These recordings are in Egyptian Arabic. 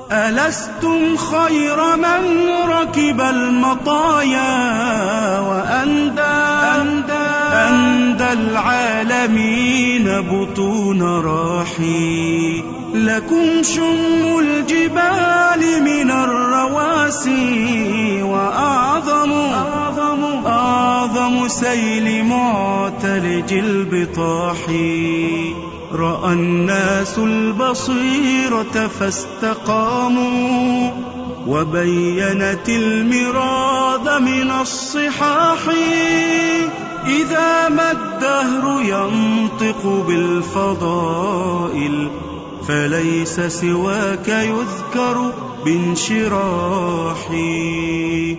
ألستم خير من ركب المطايا وأندى أندى, أندى العالمين بطون راحي لكم شم الجبال من الرواسي وأعظم أعظم, أعظم سيل معتلج البطاح رأى الناس البصيرة فاستقاموا وبينت المراد من الصحاح إذا ما الدهر ينطق بالفضائل فليس سواك يذكر بانشراحي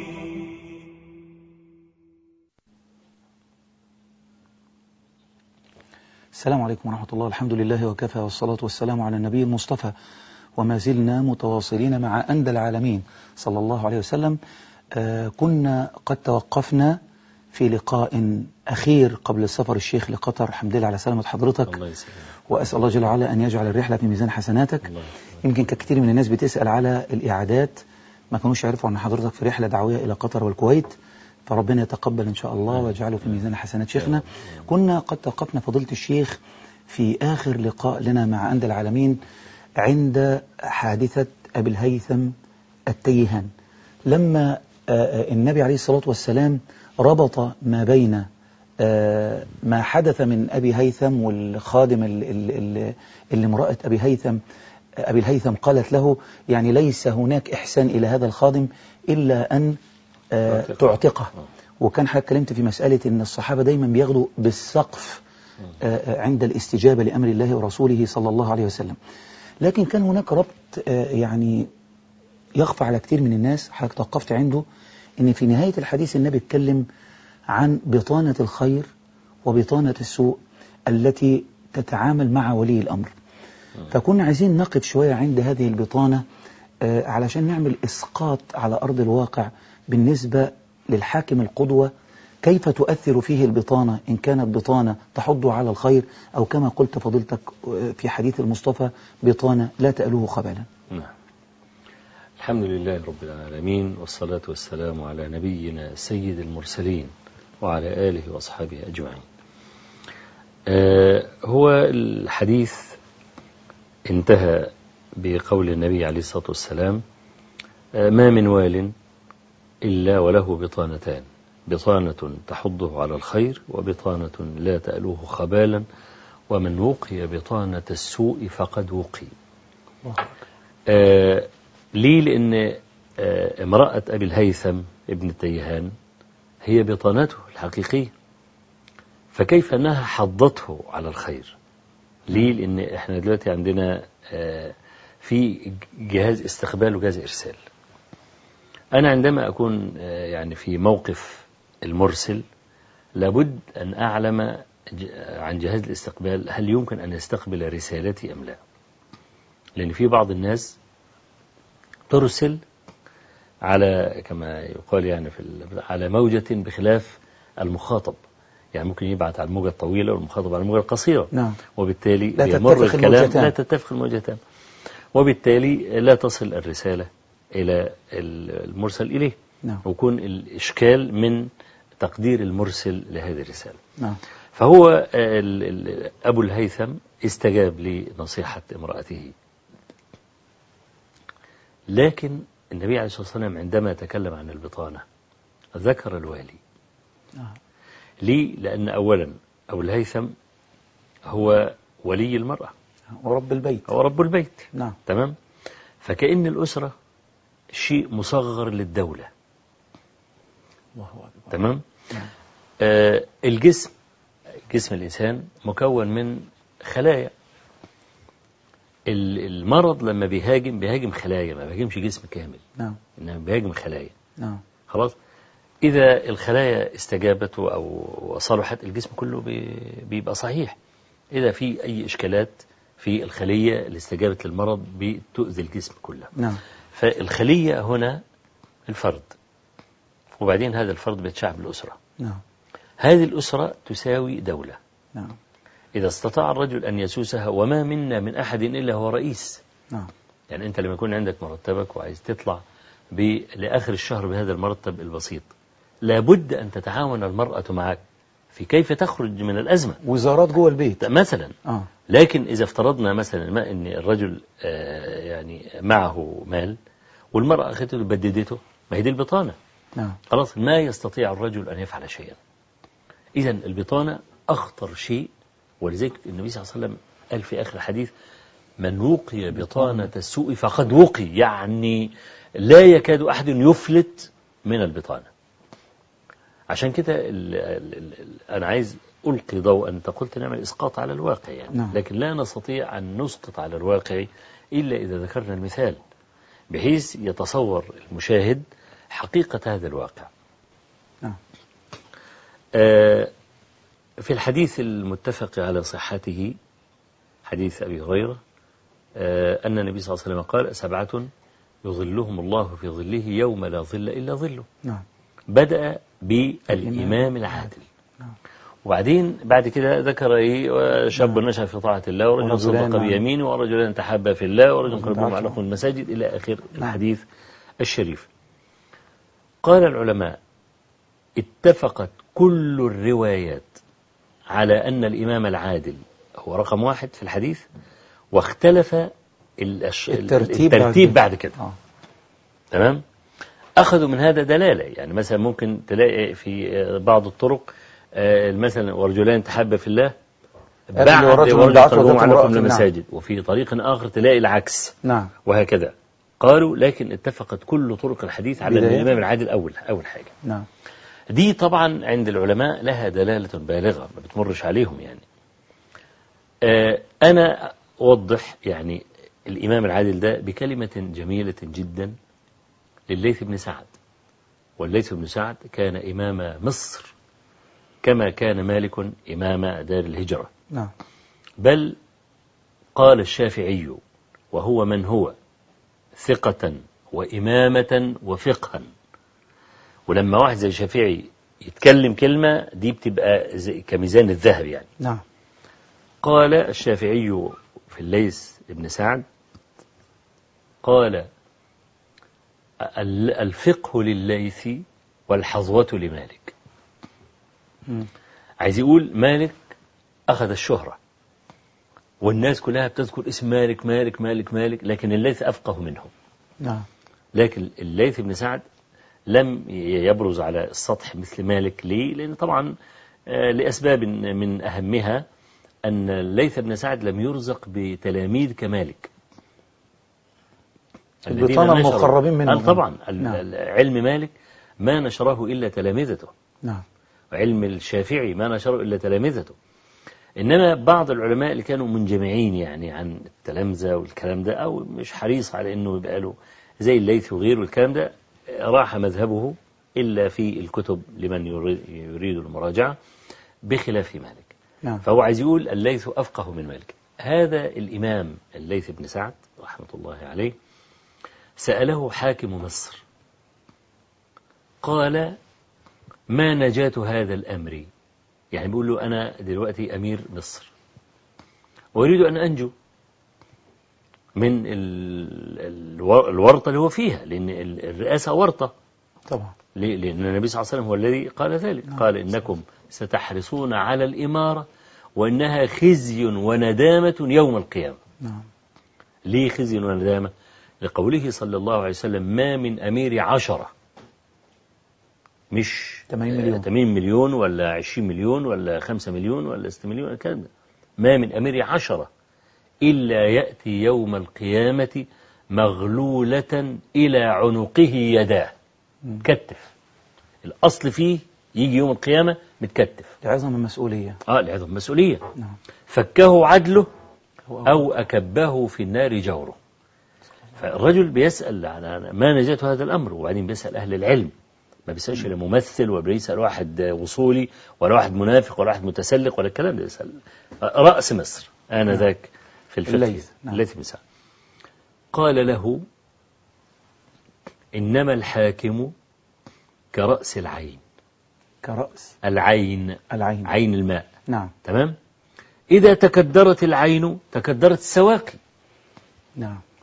السلام عليكم ورحمة الله الحمد لله وكفى والصلاة والسلام على النبي المصطفى وما زلنا متواصلين مع أندى العالمين صلى الله عليه وسلم آه كنا قد توقفنا في لقاء أخير قبل سفر الشيخ لقطر الحمد لله على سلامة حضرتك الله يسلمك وأسأل الله جل وعلا أن يجعل الرحلة في ميزان حسناتك الله يمكن كثير من الناس بتسأل على الإعادات ما كانوش يعرفوا أن حضرتك في رحلة دعوية إلى قطر والكويت فربنا يتقبل إن شاء الله ويجعله في ميزان حسنات شيخنا كنا قد توقفنا فضيلة الشيخ في آخر لقاء لنا مع أندى العالمين عند حادثة أبي الهيثم التيهان لما آه، النبي عليه الصلاة والسلام ربط ما بين آه، ما حدث من أبي هيثم والخادم ال- ال- ال- اللي امرأة أبي هيثم أبي الهيثم قالت له يعني ليس هناك إحسان إلى هذا الخادم إلا أن آه، تعتقه. تعتقه وكان حضرتك اتكلمت في مسألة أن الصحابة دايما بياخدوا بالسقف آه، آه، عند الاستجابة لأمر الله ورسوله صلى الله عليه وسلم لكن كان هناك ربط آه، يعني يخفى على كتير من الناس حضرتك توقفت عنده ان في نهاية الحديث النبي اتكلم عن بطانة الخير وبطانة السوء التي تتعامل مع ولي الأمر فكنا عايزين نقف شوية عند هذه البطانة آه، علشان نعمل إسقاط على أرض الواقع بالنسبة للحاكم القدوة كيف تؤثر فيه البطانة إن كانت بطانة تحض على الخير أو كما قلت فضيلتك آه، في حديث المصطفى بطانة لا تألوه خبالا نعم الحمد لله رب العالمين والصلاة والسلام على نبينا سيد المرسلين وعلى آله وأصحابه أجمعين آه هو الحديث انتهى بقول النبي عليه الصلاة والسلام آه ما من وال إلا وله بطانتان بطانة تحضه على الخير وبطانة لا تألوه خبالا ومن وقي بطانة السوء فقد وقي آه ليه لأن آه امرأة أبي الهيثم ابن التيهان هي بطانته الحقيقية فكيف أنها حضته على الخير ليه لأن إحنا دلوقتي عندنا آه في جهاز استقبال وجهاز إرسال أنا عندما أكون آه يعني في موقف المرسل لابد أن أعلم ج- عن جهاز الاستقبال هل يمكن أن يستقبل رسالتي أم لا لأن في بعض الناس ترسل على كما يقال يعني في ال- على موجة بخلاف المخاطب يعني ممكن يبعث على الموجة الطويلة والمخاطب على الموجة القصيرة نعم وبالتالي لا يمر تتفق الكلام الموجتان. لا تتفق الموجتان وبالتالي لا تصل الرسالة إلى ال- المرسل إليه نعم ويكون الإشكال من تقدير المرسل لهذه الرسالة نعم فهو آه، ال- ال- أبو الهيثم استجاب لنصيحة امرأته لكن النبي عليه الصلاة والسلام عندما تكلم عن البطانة ذكر الوالي نعم ليه؟ لأن أولا أبو الهيثم هو ولي المرأة ورب البيت هو رب البيت نعم تمام فكأن الأسرة شيء مصغر للدولة الله أكبر تمام نعم. آه الجسم جسم الإنسان مكون من خلايا ال- المرض لما بيهاجم بيهاجم خلايا ما بيهاجمش جسم كامل نعم إنما بيهاجم خلايا نعم خلاص إذا الخلايا استجابت أو صلحت الجسم كله بي- بيبقى صحيح إذا في أي إشكالات في الخلية اللي استجابت للمرض بتؤذي الجسم كله نعم فالخلية هنا الفرد وبعدين هذا الفرد بيتشعب الأسرة نعم هذه الأسرة تساوي دولة نعم إذا استطاع الرجل أن يسوسها وما منا من أحد إلا هو رئيس نعم يعني أنت لما يكون عندك مرتبك وعايز تطلع ب- لآخر الشهر بهذا المرتب البسيط لابد أن تتعاون المرأة معك في كيف تخرج من الأزمة وزارات جوه البيت مثلا اه لكن إذا افترضنا مثلا ما أن الرجل آه، يعني معه مال والمرأة أخذته بددته ما هي دي البطانة نعم خلاص ما يستطيع الرجل أن يفعل شيئا إذا البطانة أخطر شيء ولذلك النبي صلى الله عليه وسلم قال في آخر الحديث من وقي بطانة السوء فقد وقي يعني لا يكاد أحد يفلت من البطانة عشان كده ال ال ال أنا عايز ألقي ضوء أنت قلت نعمل إسقاط على الواقع يعني نعم. لكن لا نستطيع أن نسقط على الواقع إلا إذا ذكرنا المثال بحيث يتصور المشاهد حقيقة هذا الواقع نعم. آه، في الحديث المتفق على صحته حديث أبي هريرة آه، أن النبي صلى الله عليه وسلم قال سبعة يظلهم الله في ظله يوم لا ظل إلا ظله نعم بدأ بالإمام العادل نعم. وبعدين بعد كده ذكر ايه شاب نشأ في طاعة الله ورجل ورجلان صدق مع- بيمينه ورجلان تحابا في الله ورجل ورجل قلبه تعافى. معلق في المساجد إلى آخر نعم. الحديث الشريف قال العلماء اتفقت كل الروايات على أن الإمام العادل هو رقم واحد في الحديث واختلف الأش- الترتيب الترتيب بعد بعد كده اه تمام أخذوا من هذا دلالة يعني مثلا ممكن تلاقي في بعض الطرق آه، مثلا ورجلان تحابا في الله قبل بعد ورجل ورجل دعته قلبهم ذات على امرأة، كل نعم. المساجد وفي طريق آخر تلاقي العكس نعم وهكذا قالوا لكن اتفقت كل طرق الحديث على أن بداية. الإمام العادل أول أول حاجة نعم دي طبعا عند العلماء لها دلالة بالغة ما بتمرش عليهم يعني آه، أنا أوضح يعني الإمام العادل ده بكلمة جميلة جدا لليث بن سعد والليث بن سعد كان إمام مصر كما كان مالك إمام دار الهجرة نعم بل قال الشافعي وهو من هو ثقة وإمامة وفقها ولما واحد زي الشافعي يتكلم كلمة دي بتبقى زي كميزان الذهب يعني نعم قال الشافعي في الليث بن سعد قال ال- الفقه لليث والحظوة لمالك مم. عايز يقول مالك أخذ الشهرة والناس كلها بتذكر اسم مالك مالك مالك مالك لكن الليث أفقه منه نعم لكن الليث بن سعد لم يبرز على السطح مثل مالك ليه؟ لأن طبعا آه، لأسباب من أهمها أن الليث بن سعد لم يرزق بتلاميذ كمالك الذين البطانة نشروا- المقربين منه. آه، طبعا ال- نعم. ال- علم مالك ما نشره إلا تلامذته نعم وعلم الشافعي ما نشره إلا تلامذته إنما بعض العلماء اللي كانوا منجمعين يعني عن التلامذة والكلام ده أو مش حريص على إنه يبقى له زي الليث وغيره والكلام ده راح مذهبه إلا في الكتب لمن يريد, يريد المراجعة بخلاف مالك نعم فهو عايز يقول الليث أفقه من مالك هذا الإمام الليث بن سعد رحمة الله عليه سأله حاكم مصر قال ما نجاة هذا الأمر يعني بيقول له أنا دلوقتي أمير مصر وأريد أن أنجو من ال- الور- الورطة اللي هو فيها لأن ال- الرئاسة ورطة طبعا ليه؟ لأن النبي صلى الله عليه وسلم هو الذي قال ذلك قال إنكم ستحرصون على الإمارة وإنها خزي وندامة يوم القيامة نعم ليه خزي وندامة لقوله صلى الله عليه وسلم ما من أمير عشرة مش 80 مليون. 80 مليون ولا 20 مليون ولا 5 مليون ولا 6 مليون الكلام ده ما من أمير عشرة إلا يأتي يوم القيامة مغلولة إلى عنقه يداه متكتف الأصل فيه يجي يوم القيامة متكتف لعظم المسؤولية اه لعظم مسؤولية نعم فكه عدله هو أو أكبه في النار جوره فالرجل بيسأل عن ما نجاة هذا الأمر وبعدين بيسأل أهل العلم ما بيسألش لا ممثل ولا بيسأل واحد وصولي ولا واحد منافق ولا واحد متسلق ولا الكلام ده يسأل رأس مصر آنذاك في الفقه الليث، نعم. الليث بن سعد قال له إنما الحاكم كرأس العين كرأس العين العين عين الماء نعم تمام إذا تكدرت العين تكدرت السواقي نعم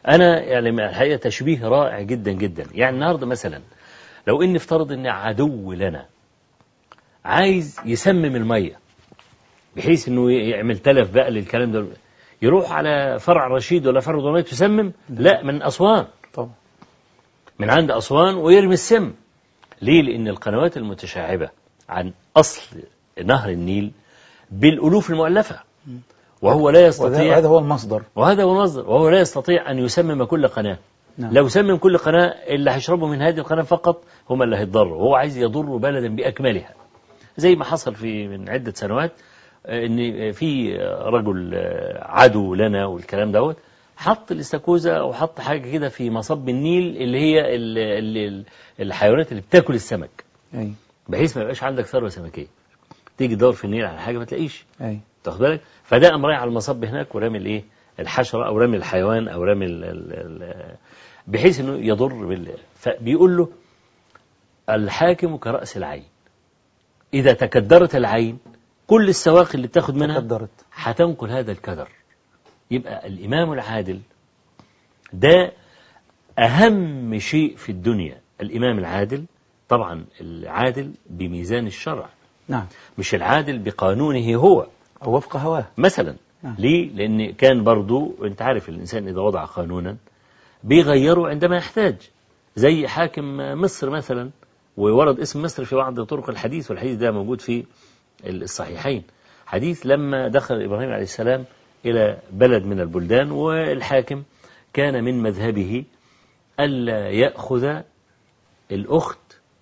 أنا يعني الحقيقة تشبيه رائع جدا جدا يعني النهاردة مثلا لو إن افترض إن عدو لنا عايز يسمم المية بحيث إنه يعمل تلف بقى للكلام ده يروح على فرع رشيد ولا فرع ضميط يسمم لا من أسوان طبعا من عند أسوان ويرمي السم ليه لأن القنوات المتشعبة عن أصل نهر النيل بالألوف المؤلفة وهو لا وهذا يستطيع وهذا هو المصدر وهذا هو المصدر وهو لا يستطيع أن يسمم كل قناة نعم. لو سمم كل قناة اللي هيشربوا من هذه القناة فقط هم اللي هيتضروا وهو عايز يضر بلدا بأكملها زي ما حصل في من عدة سنوات آه، ان في رجل آه، عدو لنا والكلام دوت حط الاستاكوزا وحط حاجة كده في مصب النيل اللي هي ال- ال- ال- الحيوانات اللي بتاكل السمك أي بحيث ما يبقاش عندك ثروة سمكية تيجي تدور في النيل على حاجة ما تلاقيش أي تاخد بالك فده قام رايح على المصب هناك ورامي الايه الحشره او رامي الحيوان او رامي ال ال ال بحيث انه يضر بال فبيقول له الحاكم كراس العين اذا تكدرت العين كل السواقي اللي بتاخد منها تقدرت هتنقل هذا الكدر يبقى الامام العادل ده اهم شيء في الدنيا الامام العادل طبعا العادل بميزان الشرع نعم مش العادل بقانونه هو أو وفق هواه مثلا نعم. ليه؟ لأن كان برضو أنت عارف الإنسان إذا وضع قانونا بيغيره عندما يحتاج زي حاكم مصر مثلا وورد اسم مصر في بعض طرق الحديث والحديث ده موجود في الصحيحين حديث لما دخل إبراهيم عليه السلام إلى بلد من البلدان والحاكم كان من مذهبه ألا يأخذ الأخت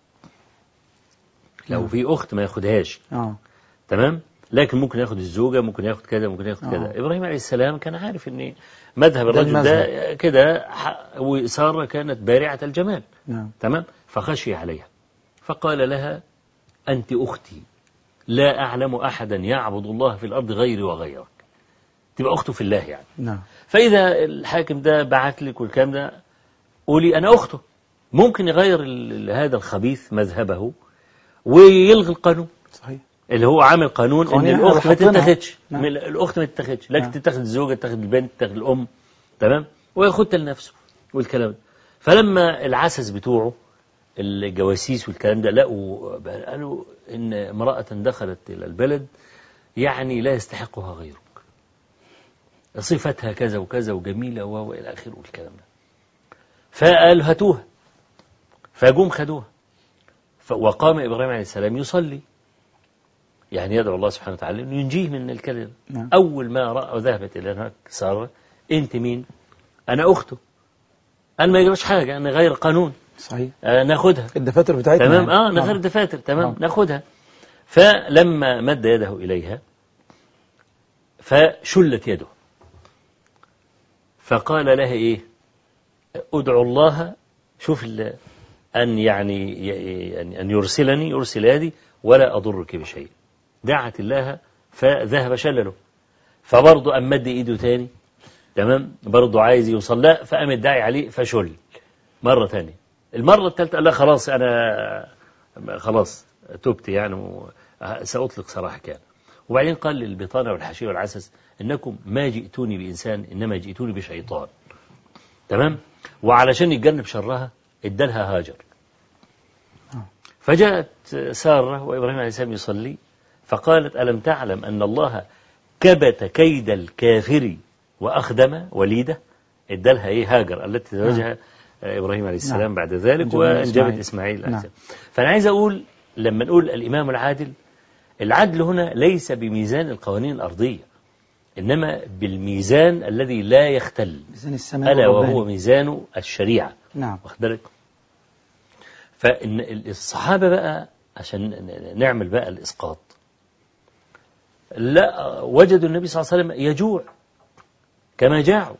لو في أخت ما ياخدهاش آه تمام لكن ممكن ياخد الزوجة ممكن ياخد كذا ممكن ياخد كذا إبراهيم عليه السلام كان عارف أن مذهب الرجل ده المذهب. كده ح- وسارة كانت بارعة الجمال نعم تمام فخشي عليها فقال لها أنت أختي لا أعلم أحدا يعبد الله في الأرض غيري وغيرك تبقى أخته في الله يعني نعم فإذا الحاكم ده بعت لك والكلام ده قولي أنا أخته ممكن يغير ال- هذا الخبيث مذهبه ويلغي القانون صحيح اللي هو عامل قانون ان قوانين احنا الاخت ما اللي حاطينها. تتاخدش نعم. من- الاخت ما تتاخدش لكن نعم. تتاخد الزوجه تتاخد البنت تتاخد الام تمام وياخدها لنفسه والكلام ده فلما العسس بتوعه الجواسيس والكلام ده لقوا قالوا ان امراه دخلت الى البلد يعني لا يستحقها غيرك صفتها كذا وكذا وجميله و- والى اخره والكلام ده فقال هاتوها فجم خدوها ف- وقام ابراهيم عليه السلام يصلي يعني يدعو الله سبحانه وتعالى انه ينجيه من الكلمه نعم. اول ما راى ذهبت الى هناك ساره انت مين؟ انا اخته انا ما يجراش حاجه انا غير قانون صحيح آه ناخدها الدفاتر بتاعتنا تمام يعني. اه نغير الدفاتر تمام آه. ناخدها فلما مد يده اليها فشلت يده فقال لها ايه ادعو الله شوف ال- ان يعني ي- يعني ان يرسلني يرسل يدي ولا اضرك بشيء دعت الله فذهب شلله فبرضه أم مد ايده تاني تمام برضه عايز يوصل لا فقام الداعي عليه فشل مرة تانية المرة الثالثة قال لا خلاص أنا خلاص تبت يعني و- سأطلق سراحك يعني وبعدين قال للبطانة والحشية والعسس إنكم ما جئتوني بإنسان إنما جئتوني بشيطان تمام وعلشان يتجنب شرها ادالها هاجر فجاءت سارة وإبراهيم عليه السلام يصلي فقالت ألم تعلم أن الله كبت كيد الكافر وأخدم وليده ادالها إيه هاجر التي تزوجها إبراهيم عليه السلام نعم. بعد ذلك أنجبت وأنجبت إسماعيل. إسماعيل عليه نعم. السلام فأنا عايز أقول لما نقول الإمام العادل العدل هنا ليس بميزان القوانين الأرضية إنما بالميزان الذي لا يختل ميزان السماء ألا والرباني. وهو ميزان الشريعة نعم واخد بالك فإن الصحابة بقى عشان نعمل بقى الإسقاط لا وجدوا النبي صلى الله عليه وسلم يجوع كما جاعوا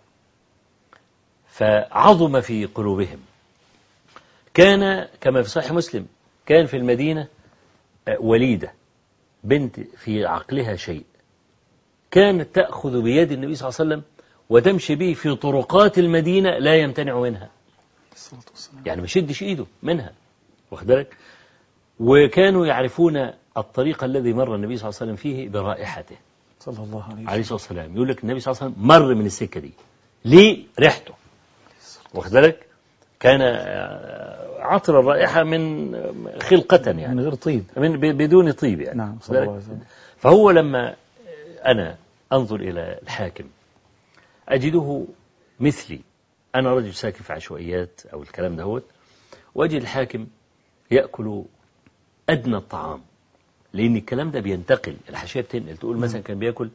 فعظم في قلوبهم كان كما في صحيح مسلم كان في المدينة وليدة بنت في عقلها شيء كانت تأخذ بيد النبي صلى الله عليه وسلم وتمشي به في طرقات المدينة لا يمتنع منها الصلاة والسلام يعني ما يشدش ايده منها واخد بالك وكانوا يعرفون الطريق الذي مر النبي صلى الله عليه وسلم فيه برائحته صلى الله عليه وسلم عليه الصلاه والسلام يقول لك النبي صلى الله عليه وسلم مر من السكه دي ليه ريحته واخد بالك كان آه، عطر الرائحة من خلقة من يعني غير طيب من ب- بدون طيب يعني نعم واخد صلى الله بالك؟ عليه وسلم فهو لما أنا أنظر إلى الحاكم أجده مثلي أنا رجل ساكن في عشوائيات أو الكلام دهوت وأجد الحاكم يأكل أدنى الطعام لأن الكلام ده بينتقل الحاشية بتنقل تقول مثلا كان بياكل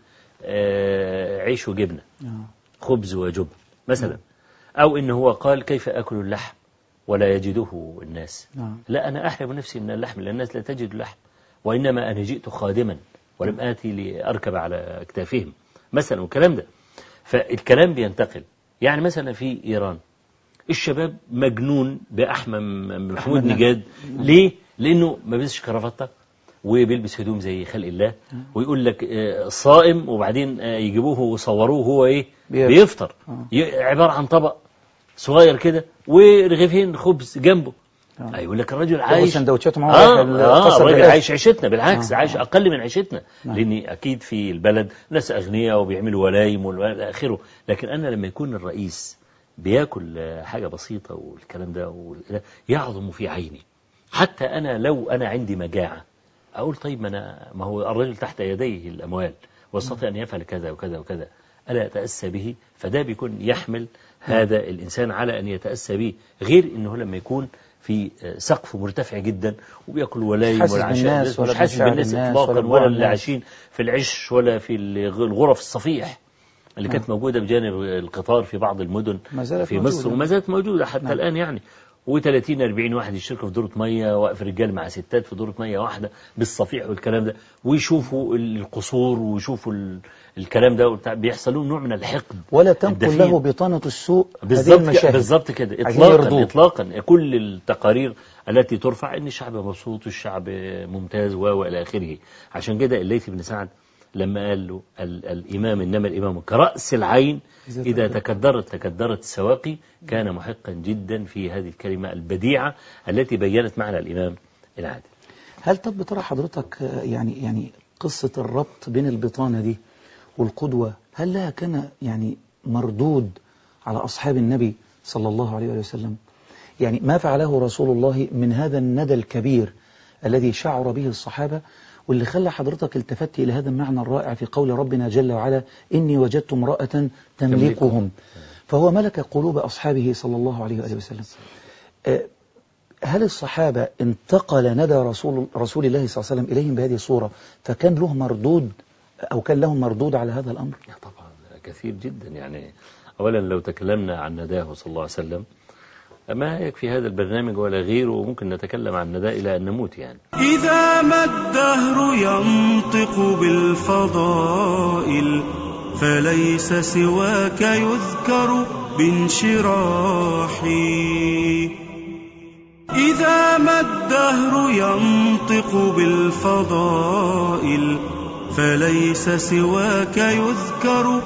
آه، عيش وجبنة آه. خبز وجبن مثلا أو إن هو قال كيف أكل اللحم ولا يجده الناس نعم لا أنا أحرم نفسي من اللحم لأن الناس لا تجد اللحم وإنما أنا جئت خادما ولم آتي لأركب على أكتافهم مثلا والكلام ده فالكلام بينتقل يعني مثلا في إيران الشباب مجنون بأحمد محمود أحمد نجاد ليه؟ لأنه ما بيلبسش كرافتة وبيلبس هدوم زي خلق الله ويقول لك آه، صائم وبعدين آه، يجيبوه ويصوروه هو ايه بيفطر. بيفطر آه. ي- عبارة عن طبق صغير كده ورغيفين خبز جنبه آه. آه. يقول لك الرجل ياخد عايش سندوتشاته معاه آه, رايح آه القصر الراجل بالآخر. عايش عيشتنا بالعكس آه، آه عايش آه. أقل من عيشتنا نعم. لأن أكيد في البلد ناس أغنياء وبيعملوا ولايم والى آخره لكن أنا لما يكون الرئيس بياكل آه، حاجة بسيطة والكلام ده وال- يعظم في عيني حتى أنا لو أنا عندي مجاعة أقول طيب ما أنا ما هو الرجل تحت يديه الأموال واستطيع أن يفعل كذا وكذا وكذا ألا أتأسى به فده بيكون يحمل هذا الإنسان على أن يتأسى به غير أنه لما يكون في آه، سقف مرتفع جدا وبياكل ولايم حاسس والعشاء بالناس ولا مش حاسس بمشاعر بالناس الناس إطلاقا ولا ولا, بجوع اللي الناس. عايشين في العش ولا في الغ- الغرف الصفيح اللي كانت موجودة بجانب القطار في بعض المدن ما زالت في موجودة. مصر وما زالت موجودة حتى نعم. الآن يعني و30 40 واحد يشتركوا في دورة مية واقف رجال مع ستات في دورة مية واحدة بالصفيح والكلام ده ويشوفوا القصور ويشوفوا ال- الكلام ده وبتاع بيحصل لهم نوع من الحقد ولا تنقل الدفين. له بطانة السوء هذه بالظبط كده المشاهد بالظبط كده عايزين اطلاقا يرضوه. اطلاقا كل التقارير التي ترفع ان الشعب مبسوط والشعب ممتاز و والى اخره عشان كده الليثي بن سعد لما قال له ال الامام انما الامام كراس العين إذا اذا تكدرت تكدرت السواقي كان محقا جدا في هذه الكلمه البديعه التي بينت معنى الامام العادل هل طب بترى حضرتك آه، يعني يعني قصة الربط بين البطانة دي والقدوة هل لها كان يعني مردود على أصحاب النبي صلى الله عليه وسلم يعني ما فعله رسول الله من هذا الندى الكبير الذي شعر به الصحابة واللي خلى حضرتك التفت إلى هذا المعنى الرائع في قول ربنا جل وعلا إني وجدت امرأة تملكهم فهو ملك قلوب أصحابه صلى الله عليه وآله وسلم آه، هل الصحابة انتقل ندى رسول رسول الله صلى الله عليه وسلم إليهم بهذه الصورة فكان له مردود أو كان لهم مردود على هذا الأمر طبعا كثير جدا يعني اولا لو تكلمنا عن نداه صلى الله عليه وسلم ما يكفي هذا البرنامج ولا غيره وممكن نتكلم عن نداه الى ان نموت يعني إذا ما الدهر ينطق بالفضائل فليس سواك يذكر بانشراحي إذا ما الدهر ينطق بالفضائل فليس سواك يذكر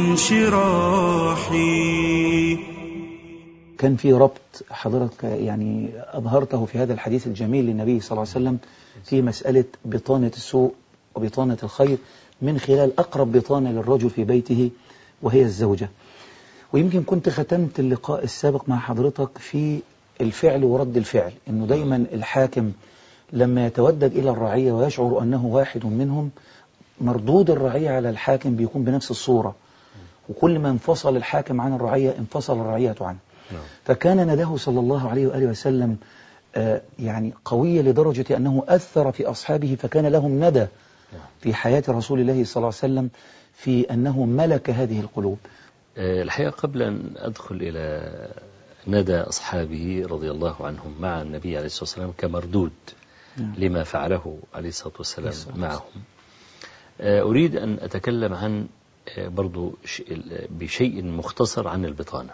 بانشراحي كان في ربط حضرتك يعني أظهرته في هذا الحديث الجميل للنبي صلى الله عليه وسلم في مسألة بطانة السوء وبطانة الخير من خلال أقرب بطانة للرجل في بيته وهي الزوجة ويمكن كنت ختمت اللقاء السابق مع حضرتك في الفعل ورد الفعل انه دايما الحاكم لما يتودد الى الرعية ويشعر انه واحد منهم مردود الرعية على الحاكم بيكون بنفس الصورة وكل ما انفصل الحاكم عن الرعية انفصل الرعية عنه فكان نداه صلى الله عليه وآله وسلم آه، يعني قوية لدرجة أنه أثر في أصحابه فكان لهم ندى في حياة رسول الله صلى الله عليه وسلم في أنه ملك هذه القلوب آه، الحقيقة قبل أن أدخل إلى ندى أصحابه رضي الله عنهم مع النبي عليه الصلاة والسلام كمردود نعم. لما فعله عليه الصلاة والسلام عليه الصلاة معهم آه، أريد أن أتكلم عن آه، برضو ش- ال- بشيء مختصر عن البطانة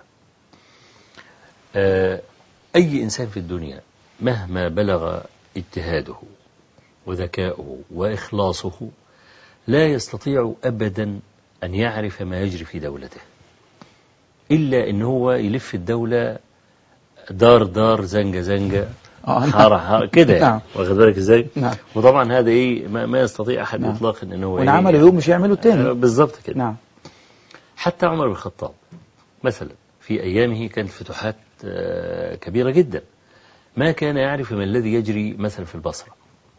آه، أي إنسان في الدنيا مهما بلغ اجتهاده وذكاؤه وإخلاصه لا يستطيع أبدا أن يعرف ما يجري في دولته إلا أن هو يلف الدولة دار دار زنجة زنجة آه، نعم. حارة حارة كده يعني. نعم. واخد بالك ازاي؟ نعم. وطبعا هذا ايه ما, ما يستطيع احد نعم. اطلاقا ان هو وإن إيه عملوا يوم مش يعملوا آه، تاني بالظبط كده نعم حتى عمر بن الخطاب مثلا في أيامه كانت فتوحات آه، كبيرة جدا ما كان يعرف ما الذي يجري مثلا في البصرة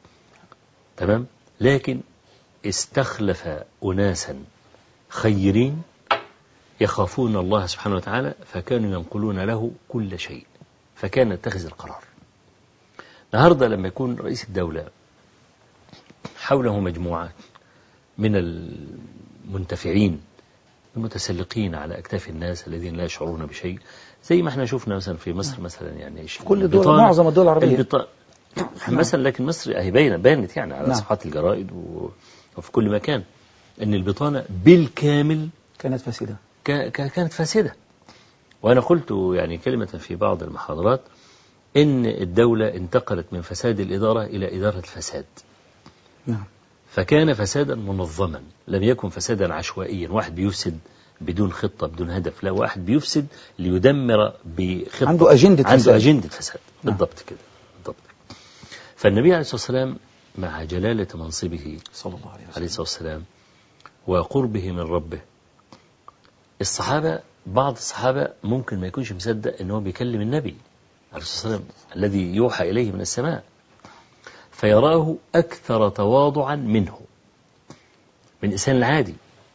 تمام لكن استخلف أناسا خيرين يخافون الله سبحانه وتعالى فكانوا ينقلون له كل شيء فكان يتخذ القرار النهاردة لما يكون رئيس الدولة حوله مجموعات من المنتفعين المتسلقين على أكتاف الناس الذين لا يشعرون بشيء زي ما احنا شفنا مثلا في مصر مثلا يعني إيش- كل الدول البطانة- معظم الدول العربية البطا... مثلا لكن مصر هي باينه بانت يعني على نعم. صفحات الجرائد و... وفي كل مكان ان البطانه بالكامل كانت فاسدة ك... ك... كانت فاسده وانا قلت يعني كلمه في بعض المحاضرات ان الدوله انتقلت من فساد الاداره الى اداره الفساد نعم فكان فسادا منظما لم يكن فسادا عشوائيا واحد بيفسد بدون خطة بدون هدف لا واحد بيفسد ليدمر بخطة عنده أجندة عنده فساد. أجندة فساد نعم. بالضبط كده بالضبط فالنبي عليه الصلاة والسلام مع جلالة منصبه صلى الله عليه عليه وسلم الصلاة والسلام وقربه من ربه الصحابة بعض الصحابة ممكن ما يكونش مصدق ان هو بيكلم النبي عليه الصلاة والسلام الذي يوحى إليه من السماء فيراه أكثر تواضعا منه من الإنسان العادي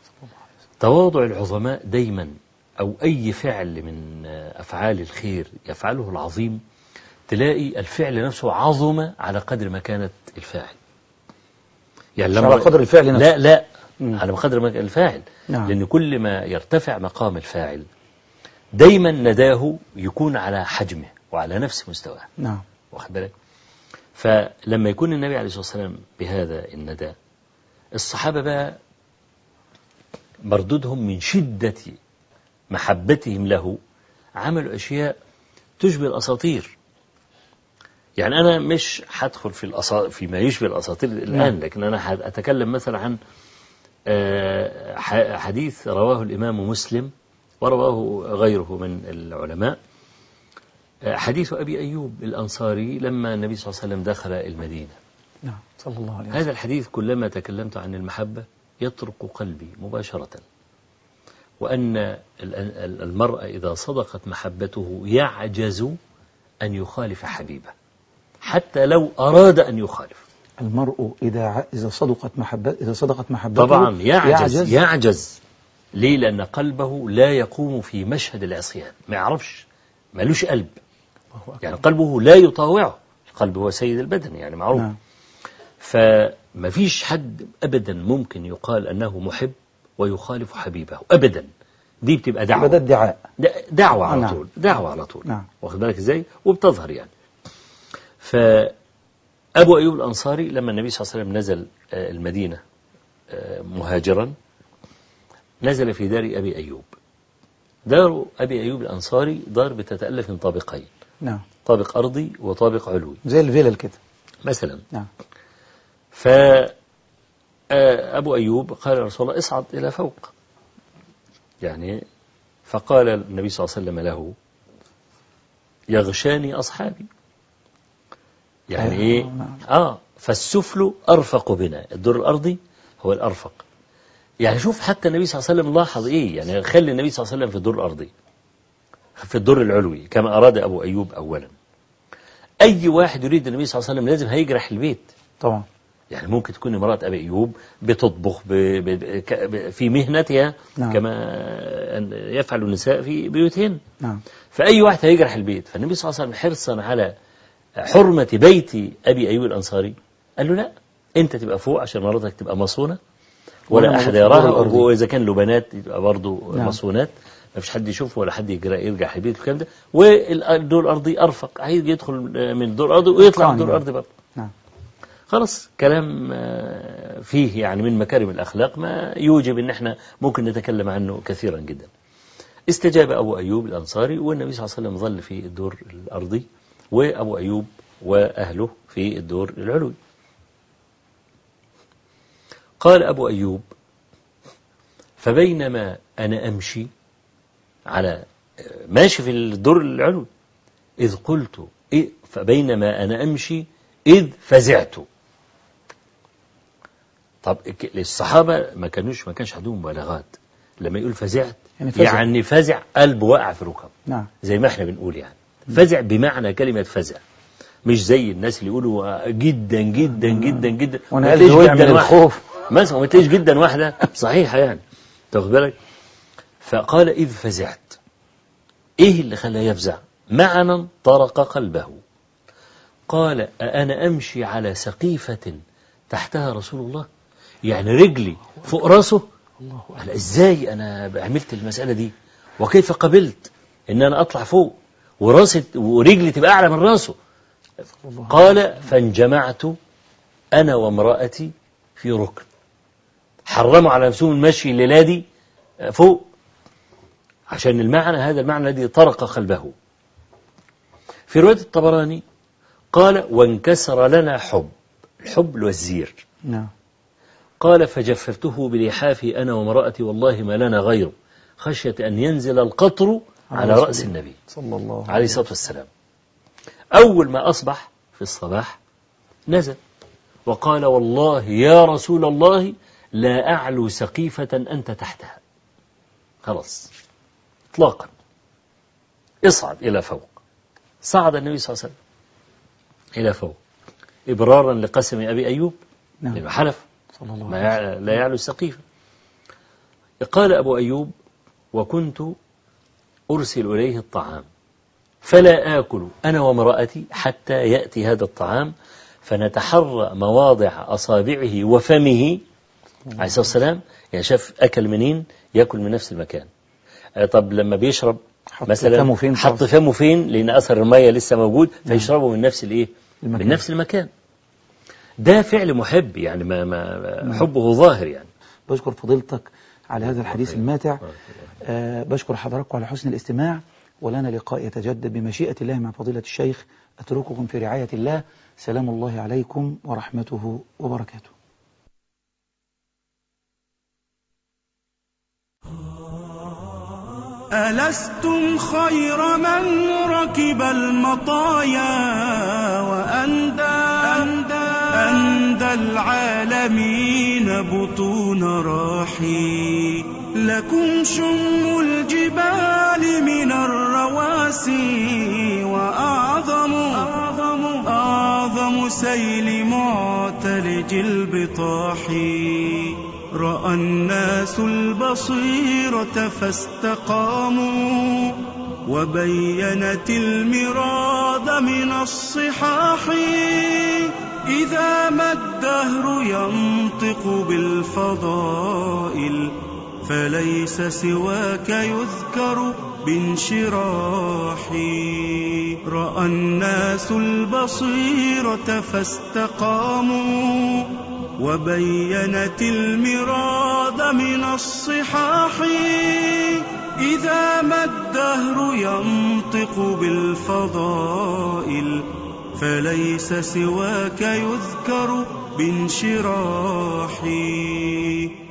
تواضع العظماء دايما أو أي فعل من أفعال الخير يفعله العظيم تلاقي الفعل نفسه عظم على قدر ما كانت الفاعل يعني مش على قدر الفعل نفسه. لا لا مم. على قدر ما كان الفاعل نعم. لأن كل ما يرتفع مقام الفاعل دايما نداه يكون على حجمه وعلى نفس مستواه نعم واخد بالك فلما يكون النبي عليه الصلاة والسلام بهذا الندى الصحابة بقى مردودهم من شدة محبتهم له عملوا أشياء تشبه الأساطير يعني أنا مش هدخل في الأسا... فيما يشبه الأساطير الآن نعم. لكن أنا أتكلم مثلا عن آه، ح- حديث رواه الإمام مسلم ورواه غيره من العلماء آه، حديث أبي أيوب الأنصاري لما النبي صلى الله عليه وسلم دخل المدينة نعم صلى الله عليه وسلم هذا الحديث كلما تكلمت عن المحبة يطرق قلبي مباشرة وأن ال- ال- المرء إذا صدقت محبته يعجز أن يخالف حبيبه حتى لو أراد أن يخالف المرء إذا ع- إذا صدقت محبة إذا صدقت محبته طبعا يعجز يعجز يعجز ليه لأن قلبه لا يقوم في مشهد العصيان ما يعرفش ملوش قلب يعني قلبه لا يطاوعه القلب هو سيد البدن يعني معروف نعم فما فيش حد أبدا ممكن يقال أنه محب ويخالف حبيبه أبدا دي بتبقى يبقى ده دعوة ادعاء د- دعوة على نعم. طول دعوة على طول نعم. واخد بالك ازاي وبتظهر يعني فأبو أيوب الأنصاري لما النبي صلى الله عليه وسلم نزل آه، المدينة آه، مهاجرا نزل في دار أبي أيوب دار أبي أيوب الأنصاري دار بتتألف من طابقين نعم طابق أرضي وطابق علوي زي الفيلل كده مثلا نعم ف آه، أبو أيوب قال يا رسول الله اصعد إلى فوق يعني فقال النبي صلى الله عليه وسلم له يغشاني أصحابي يعني آه، إيه نعم. آه فالسفل أرفق بنا الدور الأرضي هو الأرفق يعني شوف حتى النبي صلى الله عليه وسلم لاحظ إيه يعني خلي النبي صلى الله عليه وسلم في الدور الأرضي في الدور العلوي كما أراد أبو أيوب أولا أي واحد يريد النبي صلى الله عليه وسلم لازم هيجرح البيت طبعا يعني ممكن تكون امرأة أبي أيوب بتطبخ ب... ب... ك- ب... في مهنتها نعم. كما أن يفعل النساء في بيوتهن نعم فأي واحد هيجرح البيت فالنبي صلى الله عليه وسلم حرصا على حرمة بيت أبي أيوب الأنصاري قال له لا أنت تبقى فوق عشان مراتك تبقى مصونة وأنا ولا موجود أحد في الدور يراها الأرضي. وإذا كان له بنات يبقى برضه نعم. مصونات ما فيش حد يشوفه ولا حد يجرى يرجع البيت والكلام ده والدور الأرضي أرفق عايز يدخل من الدور الأرضي ويطلع من الدور نعم. الأرضي برضه نعم خلاص كلام آه، فيه يعني من مكارم الأخلاق ما يوجب أن احنا ممكن نتكلم عنه كثيرا جدا استجاب أبو أيوب الأنصاري والنبي صلى الله عليه وسلم ظل في الدور الأرضي وأبو أيوب وأهله في الدور العلوي قال أبو أيوب فبينما أنا أمشي على ماشي في الدور العلوي إذ قلت إيه فبينما أنا أمشي إذ فزعت طب ك- الصحابة ما كانوش ما كانش عندهم مبالغات لما يقول فزعت يعني فزع. يعني فزع قلب وقع في ركب نعم زي ما احنا بنقول يعني فزع بمعنى كلمة فزع مش زي الناس اللي يقولوا جدا جدا جدا جدا وانا ما قلبي تلاقيش وقع من جدا واحدة. الخوف مثلا ما تلاقيش جدا واحدة صحيحة يعني تاخد بالك فقال إذ فزعت إيه اللي خلاه يفزع معنى طرق قلبه قال أنا أمشي على سقيفة تحتها رسول الله يعني رجلي فوق راسه قال إزاي أنا عملت المسألة دي وكيف قبلت إن أنا أطلع فوق وراسي ورجلي تبقى أعلى من راسه قال فانجمعت أنا وامرأتي في ركن حرموا على نفسهم المشي الليلة دي فوق عشان المعنى هذا المعنى الذي طرق قلبه في رواية الطبراني قال وانكسر لنا حب الحب والزير نعم قال فجففته بلحافي أنا وامرأتي والله ما لنا غيره خشية أن ينزل القطر على عليه رأس الصلاة النبي صلى الله عليه الصلاة والسلام أول ما أصبح في الصباح نزل وقال والله يا رسول الله لا أعلو سقيفة أنت تحتها خلاص اطلاقا اصعد إلى فوق صعد النبي صلى الله عليه وسلم إلى فوق إبرارا لقسم أبي أيوب نعم لأنه حلف صلى الله ما عليه وسلم يع- لا يعلو السقيفة قال أبو أيوب وكنت أرسل إليه الطعام فلا آكل أنا وامرأتي حتى يأتي هذا الطعام فنتحرى مواضع أصابعه وفمه عليه الصلاة والسلام يعني شاف أكل منين يأكل من نفس المكان آه، طب لما بيشرب حط مثلا فمه فين حط خلاص. فمه فين لأن أثر المية لسه موجود فيشربه من نفس الإيه المكان. من نفس المكان ده فعل محب يعني ما, ما حبه ظاهر يعني بشكر فضيلتك على هذا الحديث الماتع آه بشكر حضراتكم على حسن الاستماع ولنا لقاء يتجدد بمشيئة الله مع فضيلة الشيخ أترككم في رعاية الله سلام الله عليكم ورحمته وبركاته ألستم خير من ركب المطايا وأندى أندى, أندى العالمين بطون راحي لكم شم الجبال من الرواسي وأعظم أعظم, أعظم سيل معتلج البطاح رأى الناس البصيرة فاستقاموا وبينت المراد من الصحاح إذا ما الدهر ينطق بالفضائل فليس سواك يذكر بانشراحي رأى الناس البصيرة فاستقاموا وبينت المراد من الصحاح إذا ما الدهر ينطق بالفضائل فليس سواك يذكر بانشراحي